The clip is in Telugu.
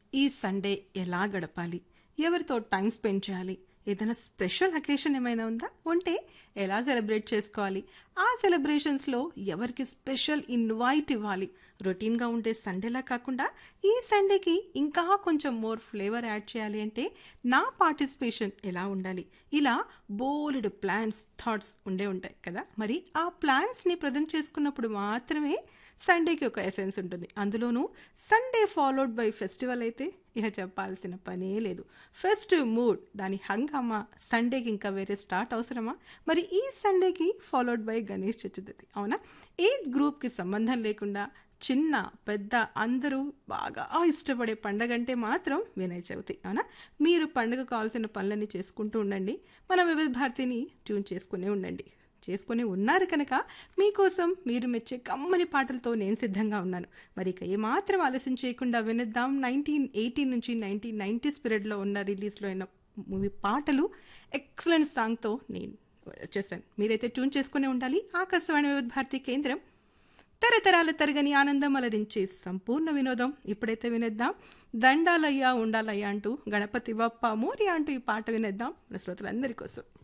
ఈ సండే ఎలా గడపాలి ఎవరితో టైం స్పెండ్ చేయాలి ఏదైనా స్పెషల్ అకేషన్ ఏమైనా ఉందా ఉంటే ఎలా సెలబ్రేట్ చేసుకోవాలి ఆ సెలబ్రేషన్స్లో ఎవరికి స్పెషల్ ఇన్వైట్ ఇవ్వాలి రొటీన్గా ఉండే సండేలా కాకుండా ఈ సండేకి ఇంకా కొంచెం మోర్ ఫ్లేవర్ యాడ్ చేయాలి అంటే నా పార్టిసిపేషన్ ఎలా ఉండాలి ఇలా బోలెడు ప్లాన్స్ థాట్స్ ఉండే ఉంటాయి కదా మరి ఆ ప్లాన్స్ని ప్రజెంట్ చేసుకున్నప్పుడు మాత్రమే సండేకి ఒక ఎసెన్స్ ఉంటుంది అందులోనూ సండే ఫాలోడ్ బై ఫెస్టివల్ అయితే ఇక చెప్పాల్సిన పనే లేదు ఫెస్టివ్ మూడ్ దాని హంగామా సండేకి ఇంకా వేరే స్టార్ట్ అవసరమా మరి ఈ సండేకి ఫాలోడ్ బై గణేష్ చతుర్థి అవునా ఏజ్ గ్రూప్కి సంబంధం లేకుండా చిన్న పెద్ద అందరూ బాగా ఇష్టపడే పండగ అంటే మాత్రం వినాయక చవితి అవునా మీరు పండుగ కావాల్సిన పనులన్నీ చేసుకుంటూ ఉండండి మన వివిధ భారతిని ట్యూన్ చేసుకునే ఉండండి చేసుకుని ఉన్నారు కనుక మీకోసం మీరు మెచ్చే కమ్మని పాటలతో నేను సిద్ధంగా ఉన్నాను మరి ఇక ఏమాత్రం ఆలస్యం చేయకుండా వినిద్దాం నైన్టీన్ ఎయిటీ నుంచి నైన్టీన్ నైంటీస్ పీరియడ్లో ఉన్న రిలీజ్లో అయిన మూవీ పాటలు ఎక్సలెంట్ సాంగ్తో నేను వచ్చేసాను మీరైతే ట్యూన్ చేసుకునే ఉండాలి ఆకాశవాణి వివిధ భారతి కేంద్రం తరతరాల తరగని ఆనందం అలరించే సంపూర్ణ వినోదం ఇప్పుడైతే వినేద్దాం దండాలయ్యా ఉండాలయ్యా అంటూ గణపతి బప్ప మోరియా అంటూ ఈ పాట వినేద్దాం మన శ్రోతలందరి కోసం